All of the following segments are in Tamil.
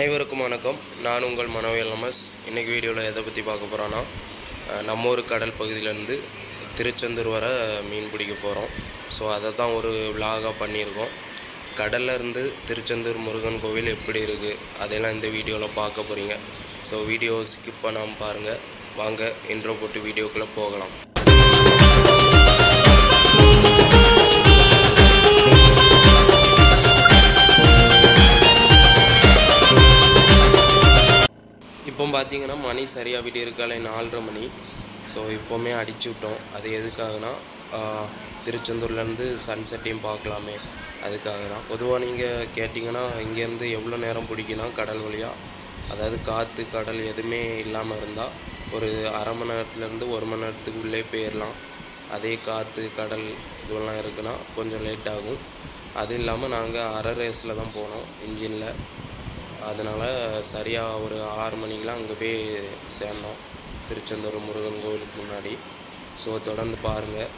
அனைவருக்கும் வணக்கம் நான் உங்கள் மனோயல் நமஸ் இன்றைக்கி வீடியோவில் எதை பற்றி பார்க்க போகிறோன்னா அஹ், நம்ம ஊர் கடல் பகுதியிலேருந்து திருச்செந்தூர் வர மீன் பிடிக்க போகிறோம் ஸோ அதை தான் ஒரு விலாகாக பண்ணியிருக்கோம் கடல்ல இருந்து திருச்செந்தூர் முருகன் கோவில் எப்படி இருக்குது அதெல்லாம் இந்த வீடியோவில் பார்க்க போகிறீங்க ஸோ வீடியோ ஸ்கிப் பண்ணாமல் பாருங்கள் வாங்க இன்ட்ரோ போட்டு வீடியோக்குள்ளே போகலாம் இப்போ பார்த்தீங்கன்னா மணி சரியாக விடிய இருக்கால நாலரை மணி ஸோ இப்போவுமே அடிச்சு விட்டோம் அது எதுக்காகனா ஆஹ், திருச்செந்தூர்லேருந்து சன்செட்டையும் பார்க்கலாமே அதுக்காக தான் பொதுவாக நீங்கள் கேட்டிங்கன்னா இங்கேருந்து எவ்வளோ நேரம் பிடிக்கணும் கடல் வழியாக அதாவது காற்று கடல் எதுவுமே இல்லாமல் இருந்தால் ஒரு அரை மணி நேரத்துலேருந்து ஒரு மணி நேரத்துக்கு உள்ளே போயிடலாம் அதே காற்று கடல் இதுவெல்லாம் இருக்குன்னா கொஞ்சம் லேட் ஆகும் அது இல்லாமல் நாங்கள் அரை ரேஸில் தான் போனோம் இன்ஜினில் அதனால் சரியாக ஒரு ஆறு மணிக்கெலாம் அங்கே போய் சேர்ந்தோம் திருச்செந்தூர் முருகன் கோவிலுக்கு முன்னாடி ஸோ தொடர்ந்து பாருங்கள்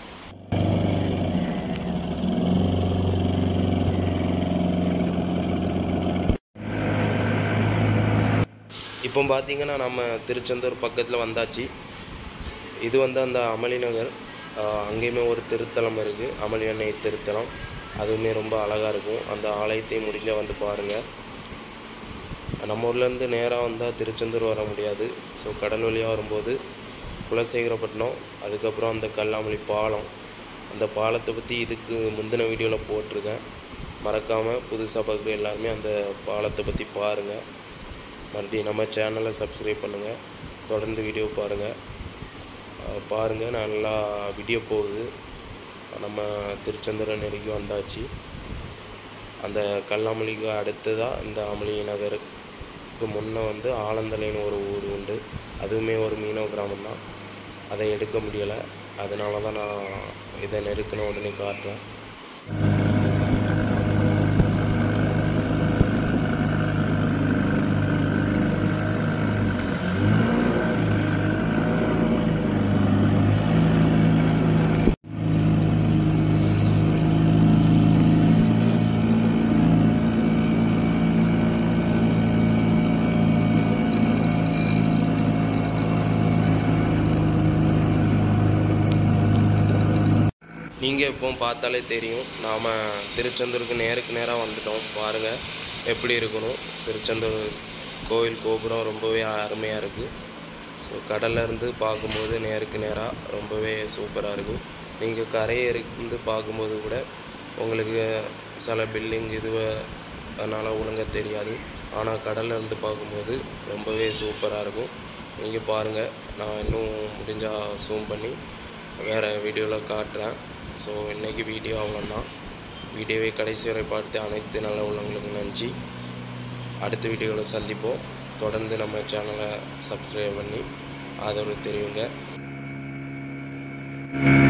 இப்போ பார்த்தீங்கன்னா நம்ம திருச்செந்தூர் பக்கத்தில் வந்தாச்சு இது வந்து அந்த அமளி நகர் ஆஹ் அங்கேயுமே ஒரு திருத்தலம் இருக்குது அமளி அன்னை திருத்தலம் அதுவுமே ரொம்ப அழகாக இருக்கும் அந்த ஆலயத்தையும் முடிஞ்சால் வந்து பாருங்கள் நம்ம ஊர்லேருந்து நேராக வந்தால் திருச்செந்தூர் வர முடியாது ஸோ கடல் வழியாக வரும்போது குலசேகரப்பட்டினம் அதுக்கப்புறம் அந்த கல்லாமலி பாலம் அந்த பாலத்தை பற்றி இதுக்கு முந்தின வீடியோவில் போட்டிருக்கேன் மறக்காமல் புதுசாக பார்க்குற எல்லாருமே அந்த பாலத்தை பற்றி பாருங்கள் மறுபடியும் நம்ம சேனலை சப்ஸ்கிரைப் பண்ணுங்கள் தொடர்ந்து வீடியோ பாருங்கள் பாருங்கள் நல்லா வீடியோ போகுது நம்ம திருச்செந்தூரை நெருங்கி வந்தாச்சு அந்த கல்லாமலிக்கு அடுத்ததாக இந்த அமளி நகருக்கு முன்னே வந்து ஆலந்தலைன்னு ஒரு ஊர் உண்டு அதுவுமே ஒரு மீனவ கிராமம் தான் அதை எடுக்க முடியலை அதனால தான் நான் இதை நெருக்கின உடனே காட்டுறேன் நீங்கள் இப்போ பார்த்தாலே தெரியும் நாம் திருச்செந்தூருக்கு நேருக்கு நேராக வந்துட்டோம் பாருங்கள் எப்படி இருக்கணும் திருச்செந்தூர் கோவில் கோபுரம் ரொம்பவே அருமையாக இருக்குது ஸோ கடல்ல இருந்து பார்க்கும்போது நேருக்கு நேராக ரொம்பவே சூப்பராக இருக்கும் நீங்கள் கரையை இருந்து பார்க்கும்போது கூட உங்களுக்கு சில பில்டிங் இது அதனால் ஒழுங்காக தெரியாது ஆனால் கடல்ல இருந்து பார்க்கும்போது ரொம்பவே சூப்பராக இருக்கும் நீங்கள் பாருங்கள் நான் இன்னும் முடிஞ்சால் ஜூம் பண்ணி வேறு வீடியோவில் காட்டுறேன் ஸோ இன்றைக்கி வீடியோ அவ்வளோதான் வீடியோவை கடைசி வரை பார்த்து அனைத்து நல்ல உள்ளவங்களுக்கு நன்றி அடுத்த வீடியோவில் சந்திப்போம் தொடர்ந்து நம்ம சேனலை சப்ஸ்கிரைப் பண்ணி ஆதரவு தெரிவிங்க